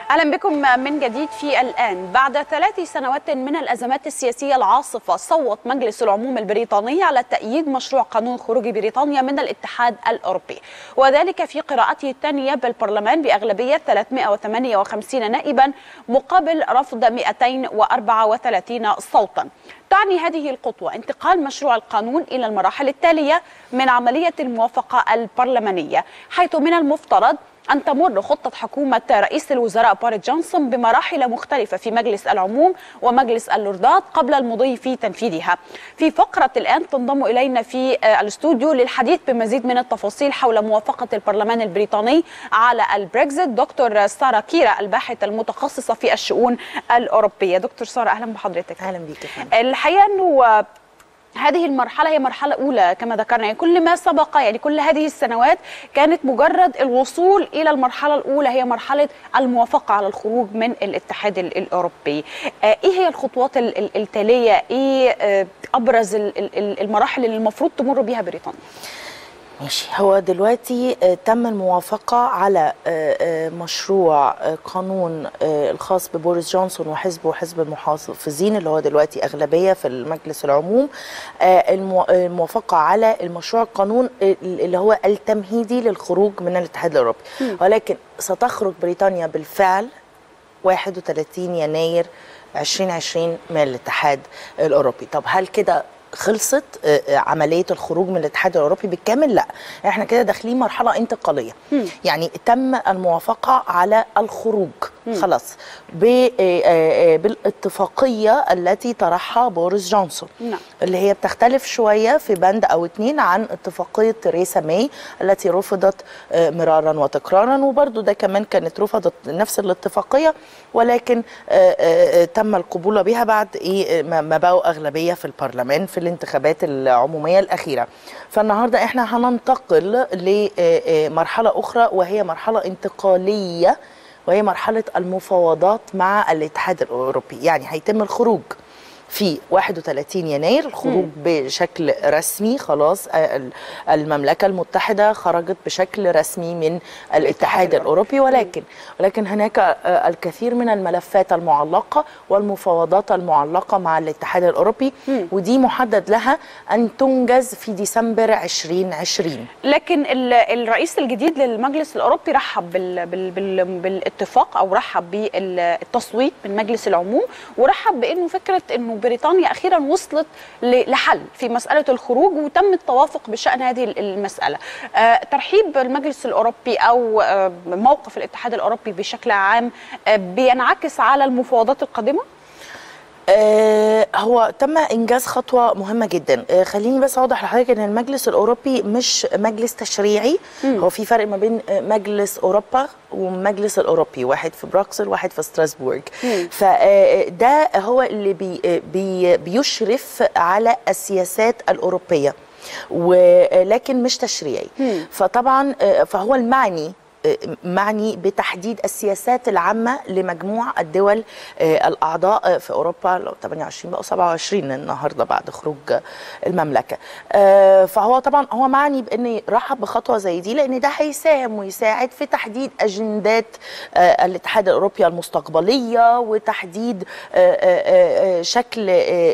اهلا بكم من جديد في الان بعد ثلاث سنوات من الازمات السياسيه العاصفه صوت مجلس العموم البريطاني على تأييد مشروع قانون خروج بريطانيا من الاتحاد الاوروبي وذلك في قراءته الثانيه بالبرلمان باغلبيه 358 نائبا مقابل رفض 234 صوتا تعني هذه الخطوة انتقال مشروع القانون إلى المراحل التالية من عملية الموافقة البرلمانية حيث من المفترض أن تمر خطة حكومة رئيس الوزراء بوريس جونسون بمراحل مختلفة في مجلس العموم ومجلس اللوردات قبل المضي في تنفيذها. في فقرة الآن تنضم إلينا في الاستوديو للحديث بمزيد من التفاصيل حول موافقة البرلمان البريطاني على البريكزيت دكتور سارة كيرا الباحثة المتخصصة في الشؤون الأوروبية. دكتور سارة أهلا بحضرتك. أهلا بيك. الحقيقة أنه هذه المرحلة هي مرحلة أولى كما ذكرنا يعني كل ما سبق يعني كل هذه السنوات كانت مجرد الوصول إلى المرحلة الأولى هي مرحلة الموافقة على الخروج من الاتحاد الأوروبي آه إيه هي الخطوات التالية إيه آه أبرز المراحل اللي المفروض تمر بها بريطانيا ماشي هو دلوقتي تم الموافقة على مشروع قانون الخاص ببوريس جونسون وحزبه وحزب المحافظين اللي هو دلوقتي أغلبية في المجلس العموم الموافقة على المشروع القانون اللي هو التمهيدي للخروج من الاتحاد الأوروبي ولكن ستخرج بريطانيا بالفعل 31 يناير 2020 من الاتحاد الأوروبي طب هل كده خلصت عمليه الخروج من الاتحاد الاوروبي بالكامل لا احنا كده داخلين مرحله انتقاليه م. يعني تم الموافقه على الخروج م. خلاص بالاتفاقيه التي طرحها بوريس جونسون نعم. اللي هي بتختلف شويه في بند او اتنين عن اتفاقيه تheresa ماي التي رفضت مرارا وتكرارا وبرده ده كمان كانت رفضت نفس الاتفاقيه ولكن تم القبول بها بعد ايه ما بقوا اغلبيه في البرلمان في الانتخابات العموميه الاخيره فالنهارده احنا هننتقل لمرحله اخرى وهي مرحله انتقاليه وهي مرحله المفاوضات مع الاتحاد الاوروبي يعني هيتم الخروج في 31 يناير الخروج م. بشكل رسمي خلاص المملكة المتحدة خرجت بشكل رسمي من الاتحاد الأوروبي ولكن ولكن هناك الكثير من الملفات المعلقة والمفاوضات المعلقة مع الاتحاد الأوروبي م. ودي محدد لها أن تنجز في ديسمبر 2020 لكن الرئيس الجديد للمجلس الأوروبي رحب بال بال بال بالاتفاق أو رحب بالتصويت من مجلس العموم ورحب بأنه فكرة أنه بريطانيا اخيرا وصلت لحل في مساله الخروج وتم التوافق بشان هذه المساله. آه ترحيب المجلس الاوروبي او آه موقف الاتحاد الاوروبي بشكل عام آه بينعكس على المفاوضات القادمه؟ آه هو تم انجاز خطوه مهمه جدا آه خليني بس اوضح لحضرتك ان المجلس الاوروبي مش مجلس تشريعي م. هو في فرق ما بين مجلس اوروبا والمجلس الاوروبي واحد في بروكسل واحد في ستراسبورغ فده هو اللي بي بي بيشرف على السياسات الاوروبيه ولكن مش تشريعي م. فطبعا فهو المعني معني بتحديد السياسات العامة لمجموع الدول الأعضاء في أوروبا لو 28 بقوا 27 النهاردة بعد خروج المملكة فهو طبعا هو معني بأن رحب بخطوة زي دي لأن ده هيساهم ويساعد في تحديد أجندات الاتحاد الأوروبي المستقبلية وتحديد شكل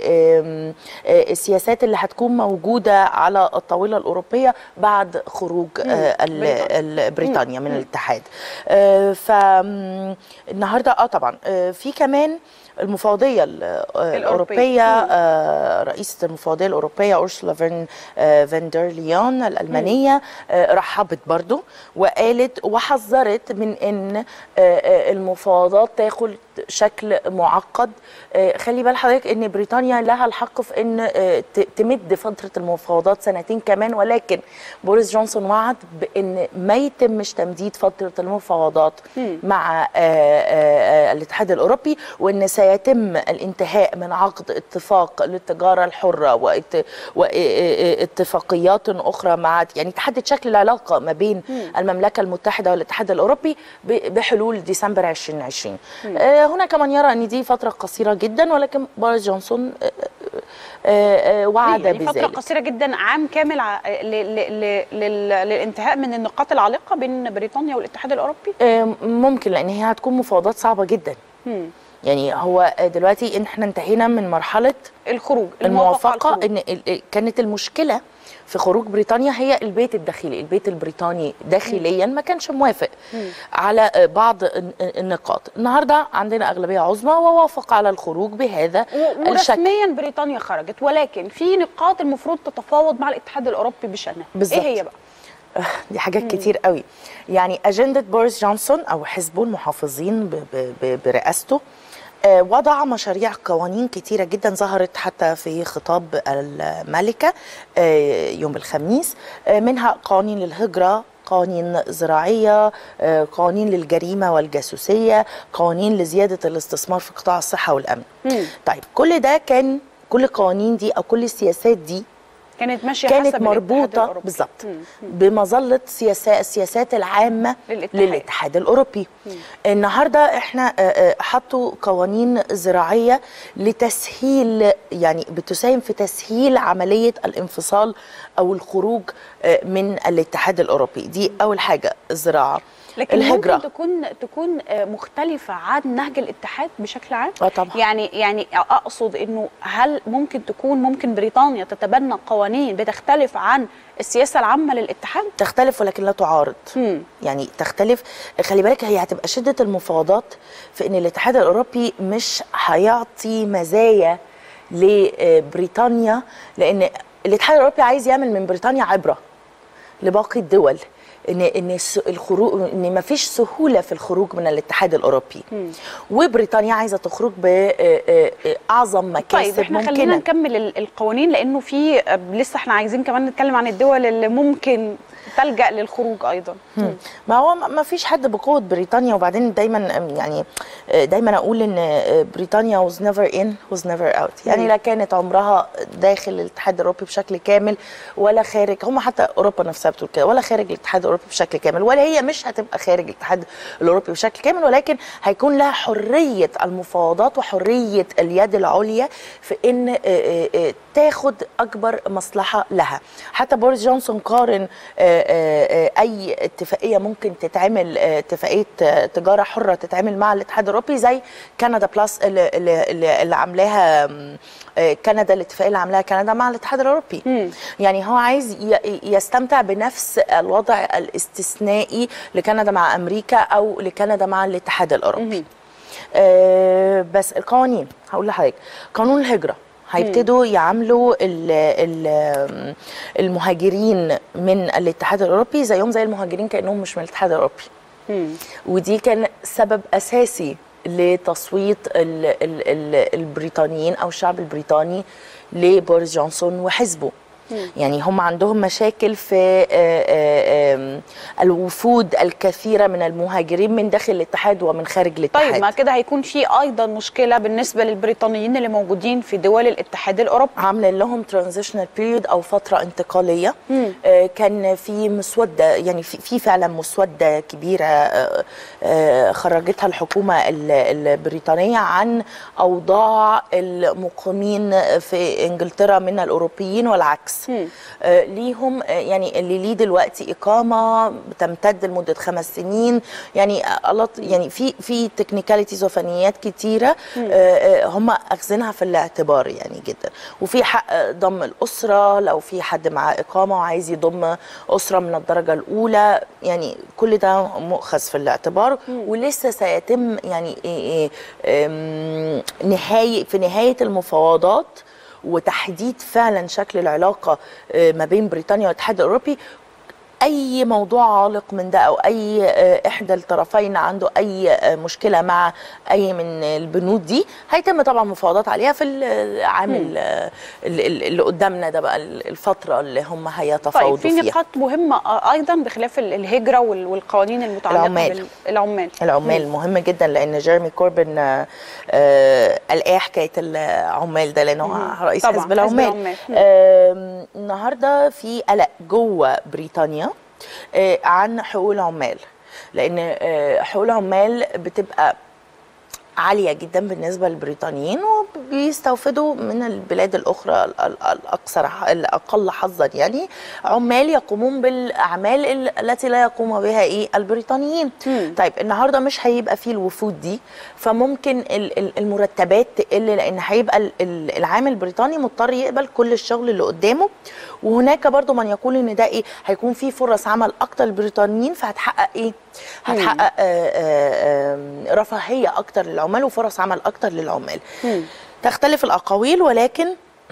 السياسات اللي هتكون موجودة على الطاولة الأوروبية بعد خروج بريطانيا من الاتحاد آه فالنهارده اه طبعا آه في كمان المفوضية الأوروبية آه رئيسة المفوضية الأوروبية أورسولا فين آه فاندر ليون الألمانية آه رحبت برضو وقالت وحذرت من أن آه المفاوضات تاخد شكل معقد آه خلي بال حضرتك أن بريطانيا لها الحق في أن آه تمد فترة المفاوضات سنتين كمان ولكن بوريس جونسون وعد بأن ما يتمش تمديد فترة المفاوضات مع آه الاتحاد الأوروبي وأن سيتم الانتهاء من عقد اتفاق للتجارة الحرة واتفاقيات أخرى مع يعني تحدد شكل العلاقة ما بين المملكة المتحدة والاتحاد الأوروبي بحلول ديسمبر 2020 هناك من يرى أن دي فترة قصيرة جدا ولكن بوريس جونسون آه، آه، وعد يعني فترة بذلك قصيرة جدا عام كامل ع- ل- ل- ل- لل- للانتهاء من النقاط العالقة بين بريطانيا والاتحاد الأوروبي آه، ممكن لان هي هتكون مفاوضات صعبه جدا مم. يعني هو دلوقتي إن احنا انتهينا من مرحله الخروج الموافقة على الموافقه الخروج. ان ال- كانت المشكله في خروج بريطانيا هي البيت الداخلي البيت البريطاني داخليا ما كانش موافق على بعض الن- النقاط النهارده عندنا اغلبيه عظمى ووافق على الخروج بهذا و- الشكل ورسميا بريطانيا خرجت ولكن في نقاط المفروض تتفاوض مع الاتحاد الأوروبي بشأنها بالظبط. ايه هي بقى؟ دي حاجات كتير قوي يعني أجندة بوريس جونسون أو حزبه المحافظين ب- ب- ب- برئاسته آه، وضع مشاريع قوانين كتيرة جدا ظهرت حتى في خطاب الملكة آه، يوم الخميس آه، منها قوانين للهجرة قوانين زراعية آه، قوانين للجريمة والجاسوسية قوانين لزيادة الاستثمار في قطاع الصحة والأمن مم. طيب كل ده كان كل القوانين دي أو كل السياسات دي كانت ماشية كانت حسب الاتحاد مربوطه الأوروبي. بالظبط مم. بمظله سياسات السياسات العامه للاتحاد. للاتحاد الاوروبي النهارده احنا آه، آه، حطوا قوانين زراعيه لتسهيل يعني بتساهم في تسهيل عمليه الانفصال او الخروج آه، من الاتحاد الاوروبي دي اول حاجه الزراعه لكن الهجره ممكن تكون تكون آه، مختلفة عن نهج الاتحاد بشكل عام اه طبعا يعني يعني اقصد انه هل ممكن تكون ممكن بريطانيا تتبنى قوانين بتختلف عن السياسة العامة للاتحاد؟ تختلف ولكن لا تعارض مم. يعني تختلف خلي بالك هي هتبقى شدة المفاوضات في ان الاتحاد الاوروبي مش هيعطي مزايا لبريطانيا لان الاتحاد الاوروبي عايز يعمل من بريطانيا عبرة لباقي الدول ان ان الس- الخروج ان ما فيش سهوله في الخروج من الاتحاد الاوروبي وبريطانيا عايزه تخرج باعظم مكاسب طيب احنا ممكنه خلينا نكمل ال- القوانين لانه في آه، لسه احنا عايزين كمان نتكلم عن الدول اللي ممكن تلجأ للخروج ايضا مم. ما هو ما ما فيش حد بقوه بريطانيا وبعدين دايما يعني دايما اقول ان بريطانيا was never in was never out يعني مم. لا كانت عمرها داخل الاتحاد الاوروبي بشكل كامل ولا خارج هم حتى اوروبا نفسها بتقول كده ولا خارج الاتحاد الاوروبي بشكل كامل ولا هي مش هتبقى خارج الاتحاد الاوروبي بشكل كامل ولكن هيكون لها حريه المفاوضات وحريه اليد العليا في ان آه، آه، آه، تاخد اكبر مصلحه لها حتى بوريس جونسون قارن آه، آه، آه، اي اتفاقيه ممكن تتعمل آه، اتفاقيه آه، تجاره حره تتعمل مع الاتحاد الاوروبي زي كندا بلس اللي, اللي, اللي اللي عاملاها آم، آه، كندا الاتفاقيه اللي عاملاها كندا مع الاتحاد الاوروبي مم. يعني هو عايز ي- يستمتع بنفس الوضع الاستثنائي لكندا مع امريكا او لكندا مع الاتحاد الاوروبي آه بس القوانين هقول لحضرتك قانون الهجره هيبتدوا يعاملوا ال ال المهاجرين من الاتحاد الاوروبي زيهم زي المهاجرين كانهم مش من الاتحاد الاوروبي مم. ودي كان سبب اساسي لتصويت ال ال ال البريطانيين او الشعب البريطاني لبوريس جونسون وحزبه يعني هم عندهم مشاكل في آه، آه، آم، الوفود الكثيره من المهاجرين من داخل الاتحاد ومن خارج الاتحاد طيب ما كده هيكون في ايضا مشكله بالنسبه للبريطانيين اللي موجودين في دول الاتحاد الاوروبي عاملين لهم ترانزيشنال بيريود او فتره انتقاليه مم. آه كان في مسوده يعني في, في فعلا مسوده كبيره آه آه خرجتها الحكومه ال- البريطانيه عن اوضاع المقيمين في انجلترا من الاوروبيين والعكس مم. آه ليهم آه يعني اللي ليه دلوقتي اقامه بتمتد لمده خمس سنين يعني آه الله يعني في في تكنيكاليتيز وفنيات كتيره آه آه هم اخذينها في الاعتبار يعني جدا وفي حق ضم الاسره لو في حد معاه اقامه وعايز يضم اسره من الدرجه الاولى يعني كل ده مؤخذ في الاعتبار ولسه سيتم يعني إيه إيه أم، نهايه في نهايه المفاوضات وتحديد فعلا شكل العلاقه آه، ما بين بريطانيا والاتحاد الاوروبي اي موضوع عالق من ده او اي آه، احدى الطرفين عنده اي آه، مشكله مع اي من البنود دي هيتم طبعا مفاوضات عليها في العام ال- ال- ال- اللي قدامنا ده بقى الفتره اللي هم طيب هيتفاوضوا في فيها نقاط مهمه آه، ايضا بخلاف ال- الهجره وال- والقوانين المتعلقه العمال. بالعمال العمال مهم جدا لان جيرمي كوربن آه، آه، قلقاه حكايه العمال ده لانه مم. رئيس طبعاً، حزب حزب العمال العمال. مم. آم، النهارده في قلق جوه بريطانيا آه، عن حقوق العمال لان آه، حقوق العمال بتبقى عاليه جدا بالنسبه للبريطانيين وبيستوفدوا من البلاد الاخرى ال- ال- الاكثر ح- الاقل حظا يعني عمال يقومون بالاعمال ال- التي لا يقوم بها ايه البريطانيين مم. طيب النهارده مش هيبقى فيه الوفود دي فممكن ال- ال- المرتبات تقل لان هيبقى ال- ال- العامل البريطاني مضطر يقبل كل الشغل اللي قدامه وهناك برضو من يقول ان ده ايه هيكون في فرص عمل اكتر للبريطانيين فهتحقق ايه هتحقق آه، آه، آه، رفاهيه اكتر للعمال وفرص عمل اكتر للعمال مم. تختلف الاقاويل ولكن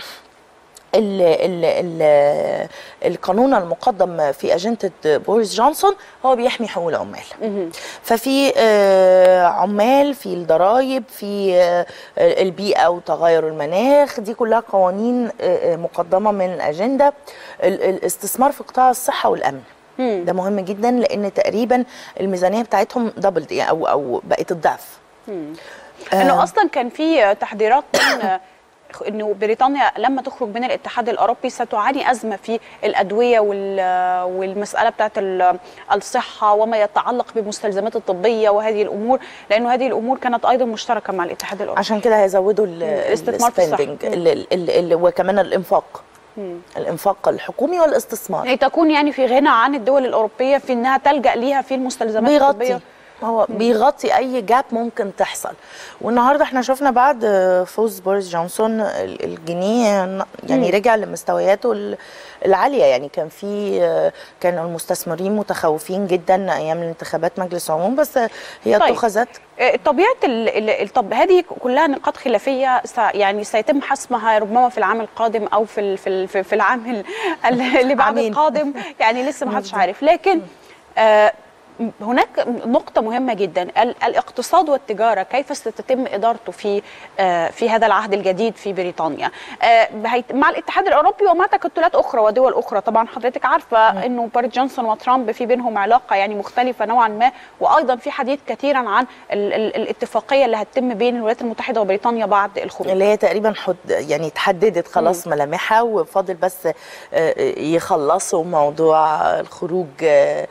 ال ال ال القانون المقدم في أجندة بوريس جونسون هو بيحمي حقوق العمال مهم. ففي آه، عمال في الضرائب في آه، البيئة وتغير المناخ دي كلها قوانين آه، آه، مقدمة من الأجندة ال- الاستثمار في قطاع الصحة والأمن مم. ده مهم جدا لأن تقريبا الميزانية بتاعتهم دبل أو أو بقت الضعف مم. انه آه. اصلا كان في تحذيرات من انه بريطانيا لما تخرج من الاتحاد الاوروبي ستعاني ازمه في الادويه وال- والمساله بتاعت ال- الصحه وما يتعلق بالمستلزمات الطبيه وهذه الامور لانه هذه الامور كانت ايضا مشتركه مع الاتحاد الاوروبي عشان كده هيزودوا ال- الاستثمار في الصحة. الspending، ال- ال- ال- ال- وكمان الانفاق مم. الانفاق الحكومي والاستثمار يعني تكون يعني في غنى عن الدول الاوروبيه في انها تلجا ليها في المستلزمات بيغطي الطبيه هو بيغطي اي جاب ممكن تحصل والنهارده احنا شفنا بعد فوز بوريس جونسون ال- الجنيه يعني مم. رجع لمستوياته ال- العاليه يعني كان في كان المستثمرين متخوفين جدا ايام الانتخابات مجلس العموم بس هي طيب. اتخذت آه، طبيعه ال- ال- الطب هذه كلها نقاط خلافيه س- يعني سيتم حسمها ربما في العام القادم او في ال- في ال- في في العام ال- ال- اللي بعد عامين. القادم يعني لسه ما حدش عارف لكن آه، هناك نقطة مهمة جدا ال- الاقتصاد والتجارة كيف ستتم إدارته في آه، في هذا العهد الجديد في بريطانيا آه، هيت- مع الاتحاد الأوروبي ومع تكتلات أخرى ودول أخرى طبعا حضرتك عارفة أنه بوريس جونسون وترامب في بينهم علاقة يعني مختلفة نوعا ما وأيضا في حديث كثيرا عن ال- ال- الاتفاقية اللي هتتم بين الولايات المتحدة وبريطانيا بعد الخروج اللي هي تقريبا حد يعني اتحددت خلاص ملامحها وفاضل بس آه، يخلصوا موضوع الخروج آه،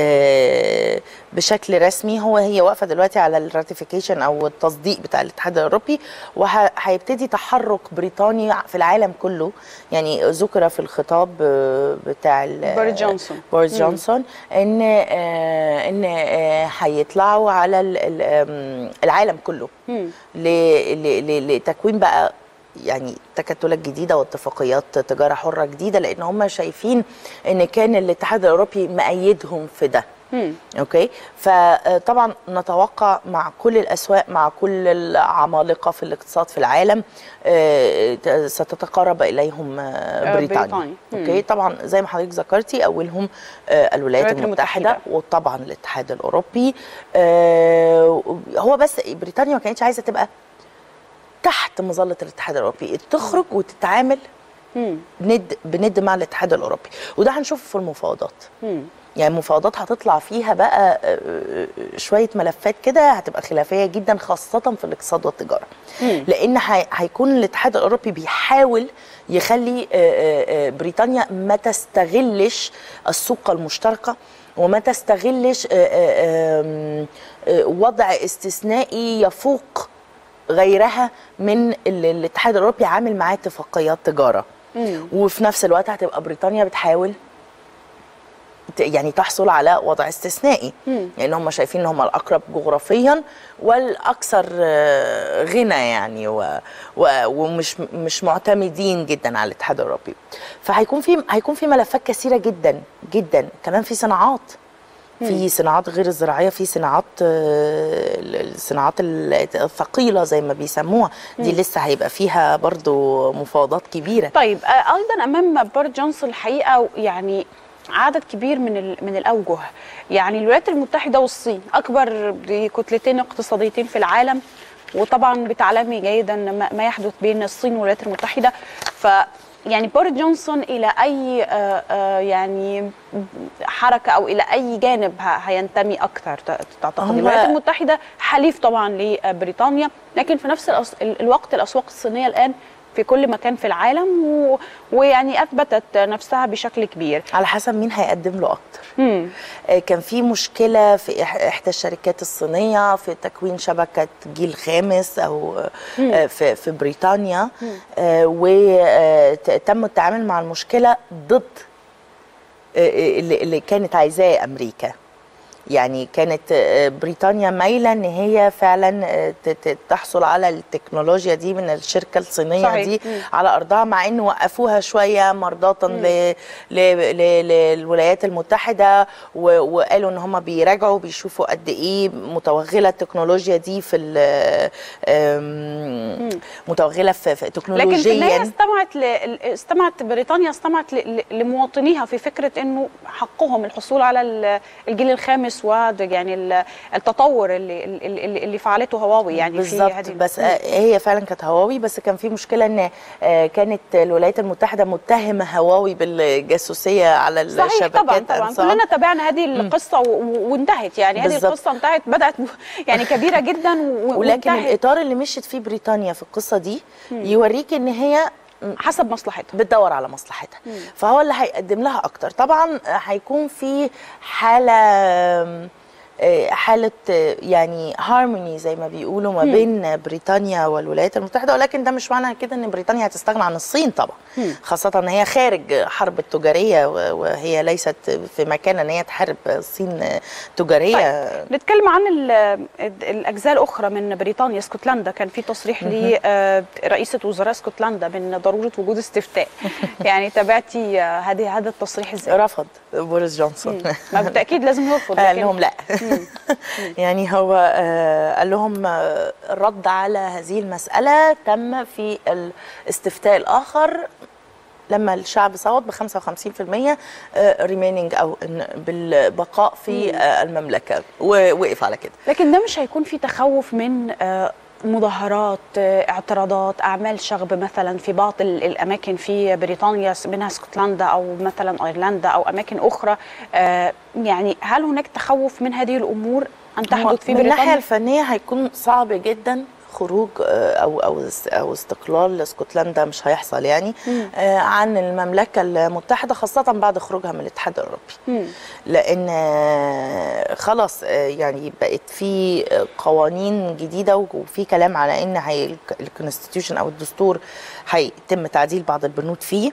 آه، بشكل رسمي هو هي واقفه دلوقتي على الراتيفيكيشن او التصديق بتاع الاتحاد الاوروبي وهيبتدي تحرك بريطانيا في العالم كله يعني ذكر في الخطاب آه، بتاع ال- بوريس جونسون. بوريس مم. جونسون ان آه، ان آه، هيطلعوا على ال- ال- آم، العالم كله مم. ل- ل- ل- لتكوين بقى يعني تكتلات جديده واتفاقيات تجاره حره جديده لان هم شايفين ان كان الاتحاد الاوروبي مأيدهم في ده مم. اوكي فطبعا نتوقع مع كل الاسواق مع كل العمالقه في الاقتصاد في العالم آه، ت- ستتقرب اليهم آه، بريطانيا بريطانيا. مم. اوكي طبعا زي ما حضرتك ذكرتي اولهم آه، الولايات الولايات المتحده المتحدة. وطبعا الاتحاد الاوروبي آه، هو بس بريطانيا ما كانتش عايزه تبقى تحت مظله الاتحاد الاوروبي تخرج وتتعامل مم. ند بند مع الاتحاد الاوروبي وده هنشوفه في المفاوضات مم. يعني المفاوضات هتطلع فيها بقى آه، شويه ملفات كده هتبقى خلافيه جدا خاصه في الاقتصاد والتجاره مم. لان هي- هيكون الاتحاد الاوروبي بيحاول يخلي آه، آه، آه، بريطانيا ما تستغلش السوق المشتركه وما تستغلش آه، آه، آم، آه، وضع استثنائي يفوق غيرها من اللي الاتحاد الاوروبي عامل معاه اتفاقيات تجاره مم. وفي نفس الوقت هتبقى بريطانيا بتحاول ت- يعني تحصل على وضع استثنائي مم. لان هم شايفين ان هم الاقرب جغرافيا والاكثر آه، غنى يعني و و ومش مش معتمدين جدا على الاتحاد الاوروبي فهيكون في هيكون في ملفات كثيره جدا جدا كمان في صناعات في صناعات غير الزراعيه في صناعات آه، ال- الصناعات ال- الثقيله زي ما بيسموها دي لسه هيبقى فيها برضو مفاوضات كبيره طيب آه، ايضا امام بوريس جونسون الحقيقه يعني عدد كبير من ال- من الاوجه يعني الولايات المتحده والصين اكبر كتلتين اقتصاديتين في العالم وطبعا بتعلمي جيدا ما ما يحدث بين الصين والولايات المتحده ف يعني بوريس جونسون الى اي آه، آه، يعني حركه او الى اي جانب ه- هينتمي اكثر ت- تعتقد هو- الولايات المتحده حليف طبعا لبريطانيا لكن في نفس الأس- ال- الوقت الاسواق الصينيه الان في كل مكان في العالم و... ويعني اثبتت نفسها بشكل كبير على حسب مين هيقدم له اكتر مم. آه، كان في مشكله في إح- احدى الشركات الصينيه في تكوين شبكه جيل خامس او آه، في في بريطانيا وتم التعامل مع المشكله ضد آه، اللي اللي كانت عايزاه امريكا يعني كانت آه، بريطانيا مايله ان هي فعلا آه، ت- ت- تحصل على التكنولوجيا دي من الشركه الصينيه صحيح. دي مم. على ارضها مع ان وقفوها شويه مرضاه ل... ل... ل... للولايات المتحده و... وقالوا ان هم بيراجعوا بيشوفوا قد ايه متوغله التكنولوجيا دي في ال... آم، متوغله في, في لكن في النهايه تكنولوجيا استمعت ل... استمعت بريطانيا استمعت ل... ل- لمواطنيها في فكره انه حقهم الحصول على ال- الجيل الخامس و يعني ال- التطور اللي اللي, اللي فعلته هواوي يعني في بالظبط هذه بس مم. آه، هي فعلا كانت هواوي بس كان في مشكله ان آه، كانت الولايات المتحده متهمه هواوي بالجاسوسيه على صحيح الشبكات طبعا طبعا أنصار. كلنا تابعنا هذه القصه و- و- وانتهت يعني هذه بالظبط. القصه انتهت بدات يعني كبيره جدا و- ولكن وانتهت الاطار اللي مشيت فيه بريطانيا في القصه دي يوريك ان هي حسب مصلحتها بتدور على مصلحتها فهو اللي هيقدم لها اكتر طبعا هيكون في حاله آه، حالة آه، يعني هارموني زي ما بيقولوا ما بين بريطانيا والولايات المتحدة ولكن ده مش معنى كده ان بريطانيا هتستغنى عن الصين طبعا خاصة ان هي خارج حرب التجارية و- وهي ليست في مكان ان هي تحارب الصين آه، تجارية طيب نتكلم عن ال- الاجزاء الاخرى من بريطانيا اسكتلندا كان في تصريح لرئيسه وزراء اسكتلندا من ضروره وجود استفتاء يعني تابعتي آه، هذه هذا التصريح ازاي؟ رفض بوريس جونسون ما بالتاكيد لازم يرفض قال لكن- لهم لا يعني هو آه، قال لهم آه، الرد على هذه المسألة تم في الاستفتاء الآخر لما الشعب صوت ب 55% ريميننج او إن بالبقاء في آه، المملكه ووقف على كده لكن ده مش هيكون في تخوف من آه، مظاهرات آه، اعتراضات اعمال شغب مثلا في بعض ال- الاماكن في بريطانيا منها اسكتلندا او مثلا ايرلندا او اماكن اخرى آه، يعني هل هناك تخوف من هذه الامور ان تحدث في من الناحيه بريطانيا الفنيه هيكون صعب جدا خروج آه، او او است- او استقلال اسكتلندا مش هيحصل يعني آه، عن المملكه المتحده خاصه بعد خروجها من الاتحاد الاوروبي مم. لان آه، خلاص آه، يعني بقت في آه، قوانين جديده وفي كلام على ان هي الكونستيتيوشن او الدستور هيتم تعديل بعض البنود فيه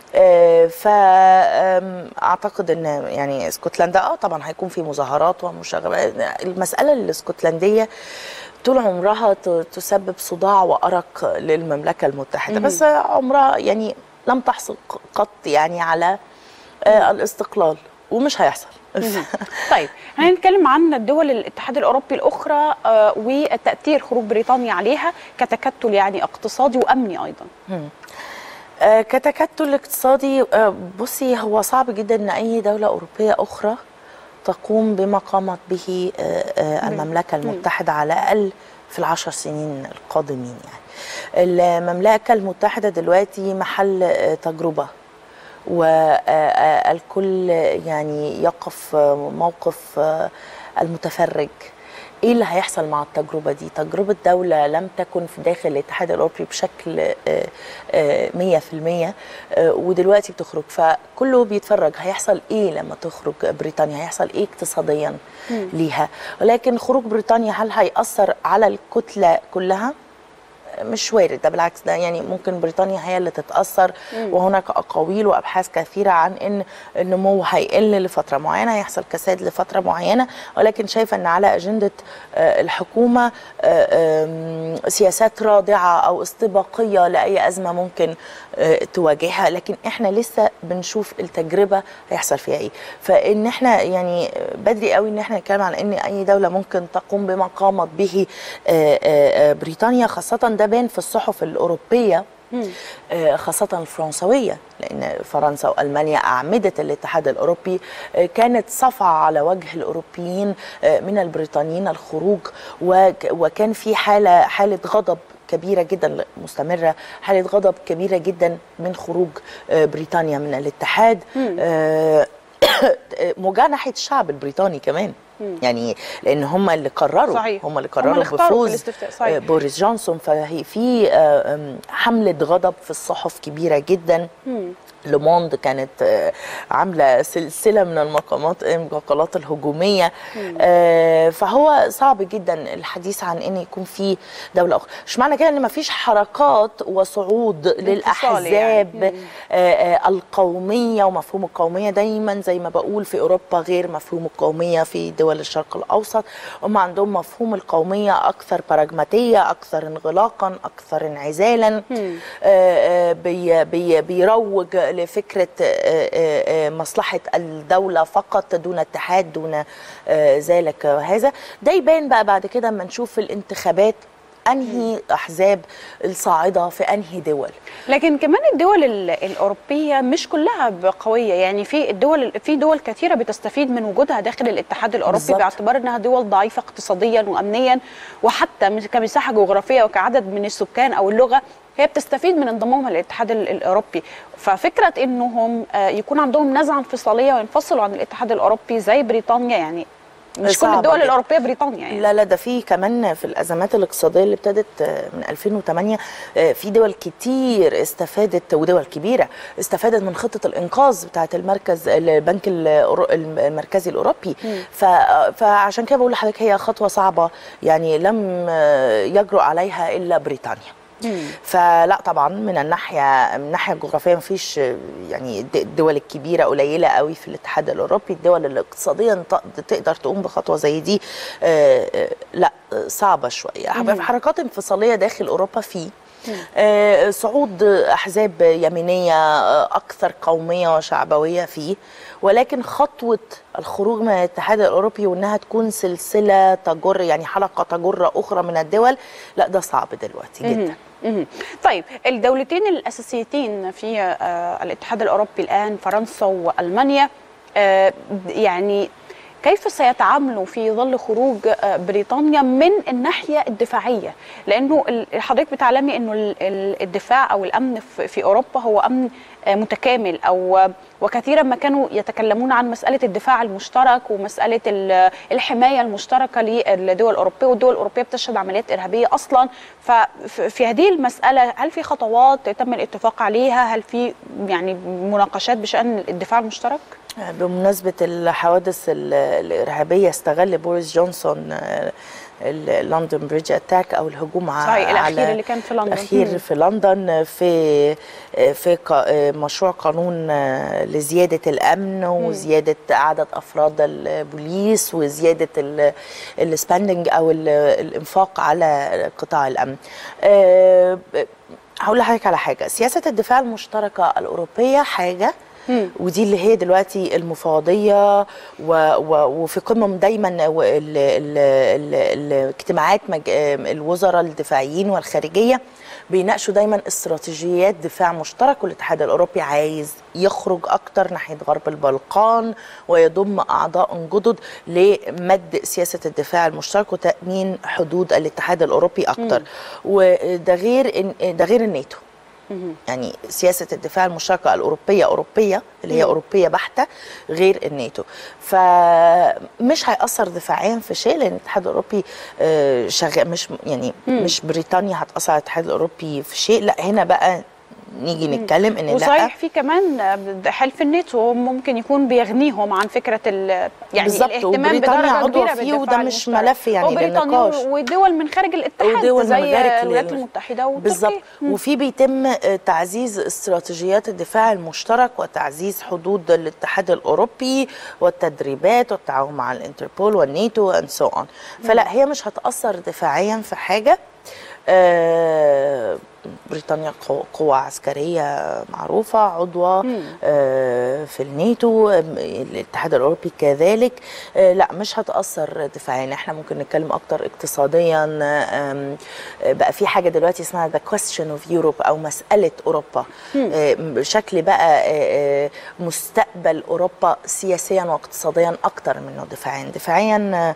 فاعتقد ان يعني اسكتلندا اه طبعا هيكون في مظاهرات ومشاغبات المساله الاسكتلنديه طول عمرها ت- تسبب صداع وارق للمملكه المتحده بس عمرها يعني لم تحصل قط يعني على آه، الاستقلال ومش هيحصل طيب خلينا نتكلم عن دول الاتحاد الاوروبي الاخرى آه، وتاثير خروج بريطانيا عليها كتكتل يعني اقتصادي وامني ايضا آه، كتكتل اقتصادي آه، بصي هو صعب جدا ان اي دوله اوروبيه اخرى تقوم بما قامت به آه، آه، المملكه المتحده على الاقل في العشر سنين القادمين يعني المملكه المتحده دلوقتي محل آه، تجربه والكل يعني يقف آه، موقف آه، المتفرج ايه اللي هيحصل مع التجربه دي تجربه دوله لم تكن في داخل الاتحاد الاوروبي بشكل آه، آه، 100% آه، ودلوقتي بتخرج فكله بيتفرج هيحصل ايه لما تخرج بريطانيا هيحصل ايه اقتصاديا ليها ولكن خروج بريطانيا هل هيأثر على الكتله كلها مش وارد ده بالعكس ده يعني ممكن بريطانيا هي اللي تتاثر وهناك اقاويل وابحاث كثيره عن ان النمو هيقل لفتره معينه هيحصل كساد لفتره معينه ولكن شايفه ان على اجنده آه، الحكومه آه، آم، سياسات رادعه او استباقيه لاي ازمه ممكن آه، تواجهها لكن احنا لسه بنشوف التجربه هيحصل فيها ايه فان احنا يعني بدري قوي ان احنا نتكلم عن ان اي دوله ممكن تقوم بما قامت به آه، آه، آه، بريطانيا خاصه ده بان في الصحف الاوروبيه آه، خاصة الفرنسوية لأن فرنسا وألمانيا أعمدة الاتحاد الأوروبي آه، كانت صفعة على وجه الأوروبيين آه، من البريطانيين الخروج وك- وكان في حالة حالة غضب كبيرة جدا مستمرة حالة غضب كبيرة جدا من خروج آه، بريطانيا من الاتحاد آه، مجانحة الشعب البريطاني كمان يعني لان هم اللي قرروا صحيح. هم اللي هم قرروا اللي اختاروا في بفوز الاستفتاء، صحيح. آه، بوريس جونسون فهي في آه، آم، حمله غضب في الصحف كبيره جدا لوموند كانت آه، عامله سلسله من المقامات المقالات الهجوميه آه، فهو صعب جدا الحديث عن ان يكون في دوله اخرى مش معنى كده ان ما فيش حركات وصعود للاحزاب يعني. آه، آه، القوميه ومفهوم القوميه دايما زي ما بقول في اوروبا غير مفهوم القوميه في دول الشرق الاوسط هم عندهم مفهوم القوميه اكثر براجماتيه اكثر انغلاقا اكثر انعزالا آه، آه، بي بي بيروج لفكره آه، آه، آه، مصلحه الدوله فقط دون اتحاد دون آه، ذلك هذا ده يبان بقى بعد كده اما نشوف الانتخابات انهي احزاب الصاعده في انهي دول لكن كمان الدول ال- الاوروبيه مش كلها قويه يعني في الدول في دول كثيره بتستفيد من وجودها داخل الاتحاد الاوروبي بالظبط. باعتبار انها دول ضعيفه اقتصاديا وامنيا وحتى من- كمساحه جغرافيه وكعدد من السكان او اللغه هي بتستفيد من انضمامها للاتحاد ال- الاوروبي ففكره انهم آه، يكون عندهم نزعه انفصاليه وينفصلوا عن الاتحاد الاوروبي زي بريطانيا يعني مش كل صعبة الدول جدا. الاوروبيه بريطانيا يعني لا لا ده في كمان في الازمات الاقتصاديه اللي ابتدت آه، من 2008 آه، في دول كتير استفادت ودول كبيره استفادت من خطه الانقاذ بتاعه المركز البنك الأورو- المركزي الاوروبي ف- فعشان كده بقول لحضرتك هي خطوه صعبه يعني لم آه، يجرؤ عليها الا بريطانيا فلا طبعا من الناحيه من الناحيه الجغرافيه مفيش آه، يعني الد- الدول الكبيره قليله قوي في الاتحاد الاوروبي الدول اللي اقتصاديا ت- تقدر تقوم بخطوه زي دي آه، آه، لا آه، صعبه شويه في حركات انفصاليه داخل اوروبا في آه، صعود احزاب يمينيه آه، اكثر قوميه وشعبويه فيه ولكن خطوه الخروج من الاتحاد الاوروبي وانها تكون سلسله تجر يعني حلقه تجر اخرى من الدول لا ده صعب دلوقتي جدا مهم. طيب الدولتين الاساسيتين في آه، الاتحاد الاوروبي الان فرنسا والمانيا آه، يعني كيف سيتعاملوا في ظل خروج آه، بريطانيا من الناحيه الدفاعيه لانه ال- حضرتك بتعلمي انه ال- ال- الدفاع او الامن في- في اوروبا هو امن آه، متكامل او آه، وكثيرا ما كانوا يتكلمون عن مساله الدفاع المشترك ومساله ال- الحمايه المشتركه للدول الاوروبيه والدول الاوروبيه بتشهد عمليات ارهابيه اصلا ففي هذه المساله هل في خطوات تم الاتفاق عليها هل في يعني مناقشات بشان الدفاع المشترك بمناسبة الحوادث ال- الإرهابية استغل بوريس جونسون آه، اللندن بريدج اتاك او الهجوم ع- صحيح، الأخير على اللي كان في لندن. الاخير مم. في لندن في في ق- مشروع قانون آه، لزياده الامن وزياده عدد افراد البوليس وزياده السبندنج او ال- الانفاق على قطاع الامن آه، ب- هقول لحضرتك على حاجه سياسه الدفاع المشتركه الاوروبيه حاجه مم. ودي اللي هي دلوقتي المفوضيه و و وفي قمم دايما و- ال- ال- ال- الاجتماعات مج- الوزراء الدفاعيين والخارجيه بيناقشوا دايما استراتيجيات دفاع مشترك والاتحاد الاوروبي عايز يخرج اكتر ناحيه غرب البلقان ويضم اعضاء جدد لمد سياسه الدفاع المشترك وتامين حدود الاتحاد الاوروبي اكتر وده غير إن- ده غير الناتو يعني سياسه الدفاع المشتركه الاوروبيه اوروبيه اللي هي مم. اوروبيه بحته غير الناتو فمش هياثر دفاعيا في شيء لان الاتحاد الاوروبي آه، شغال مش يعني مش بريطانيا هتاثر على الاتحاد الاوروبي في شيء لا هنا بقى نيجي نتكلم ان لا وصحيح في كمان آه، حلف الناتو ممكن يكون بيغنيهم عن فكره ال يعني بالظبط، الاهتمام وبريطانيا بدرجه عضوة كبيره فيه بالدفاع وده مش المشترك. ملف يعني وبريطانيا للنقاش. ودول من خارج الاتحاد ودول من زي خارج الولايات لل- المتحده وتركيا بالظبط مم. وفي بيتم آه، تعزيز استراتيجيات الدفاع المشترك وتعزيز حدود الاتحاد الاوروبي والتدريبات والتعاون مع الانتربول والناتو اند سو اون فلا هي مش هتاثر دفاعيا في حاجه آه، بريطانيا قو- قوة عسكرية معروفة عضوة آه، في الناتو آم، الاتحاد الأوروبي كذلك آه، لا مش هتأثر دفاعيا احنا ممكن نتكلم أكتر اقتصاديا آم، آه، بقى في حاجة دلوقتي اسمها the question of Europe أو مسألة أوروبا آه، بشكل بقى آه، آه، مستقبل أوروبا سياسيا واقتصاديا أكتر منه دفاعيا دفاعيا آه،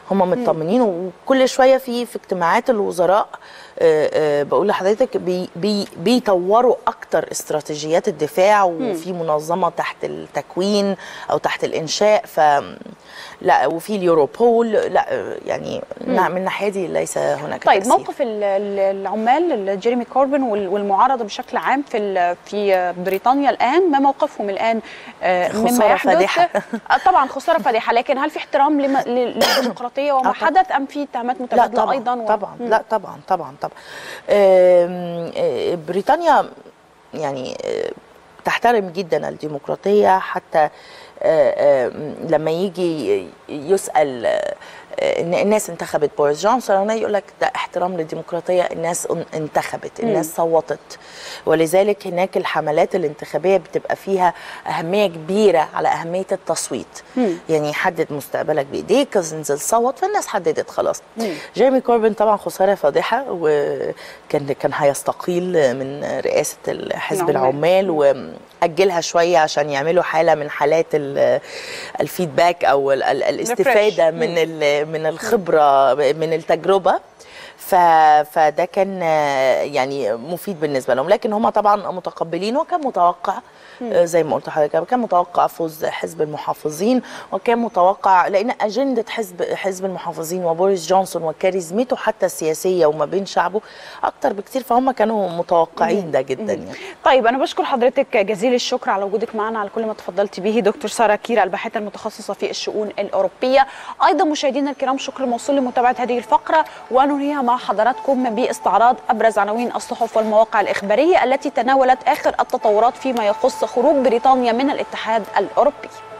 هم مطمنين وكل شويه في في اجتماعات الوزراء آه، آه، بقول لحضرتك بي بي بيطوروا اكتر استراتيجيات الدفاع وفي منظمه تحت التكوين او تحت الانشاء ف لا وفي اليوروبول لا آه، يعني نعم من الناحيه دي ليس هناك طيب تأثير. موقف ال- ال- العمال جيريمي كوربن وال- والمعارضه بشكل عام في ال- في بريطانيا الان ما موقفهم الان آه، مما خسارة يحدث فادحة. آه، طبعا خساره فادحه لكن هل في احترام لما- لل- للديمقراطيه وما آه، طبعاً. حدث ام في اتهامات لا متبادله طبعا ايضا و- طبعا مم. لا طبعا طبعا طبعا آم، آه، بريطانيا يعني آه، تحترم جدا الديمقراطيه حتى آه، آم، لما يجي يسال آه، ان الناس انتخبت بوريس جونسون يقول لك ده احترام للديمقراطيه الناس ان- انتخبت الناس صوتت ولذلك هناك الحملات الانتخابيه بتبقى فيها اهميه كبيره على اهميه التصويت يعني يحدد مستقبلك بايديك انزل صوت فالناس حددت خلاص جيرمي كوربن طبعا خساره فاضحه وكان كان هيستقيل من رئاسه حزب العمال. العمال واجلها شويه عشان يعملوا حاله من حالات ال- الفيدباك او ال- ال- الاستفاده Refresh. من ال- من الخبره من التجربه ف... فده كان آه، يعني مفيد بالنسبه لهم لكن هم طبعا متقبلين وكان متوقع آه، زي ما قلت لحضرتك كان متوقع فوز حزب المحافظين وكان متوقع لان اجنده حزب حزب المحافظين وبوريس جونسون وكاريزمته حتى السياسيه وما بين شعبه اكتر بكتير فهم كانوا متوقعين ده جدا يعني طيب انا بشكر حضرتك جزيل الشكر على وجودك معنا على كل ما تفضلت به دكتور ساره كيرا الباحثه المتخصصه في الشؤون الاوروبيه ايضا مشاهدينا الكرام شكر موصول لمتابعه هذه الفقره وننهيها مع حضراتكم باستعراض ابرز عناوين الصحف والمواقع الاخباريه التي تناولت اخر التطورات فيما يخص خروج بريطانيا من الاتحاد الاوروبي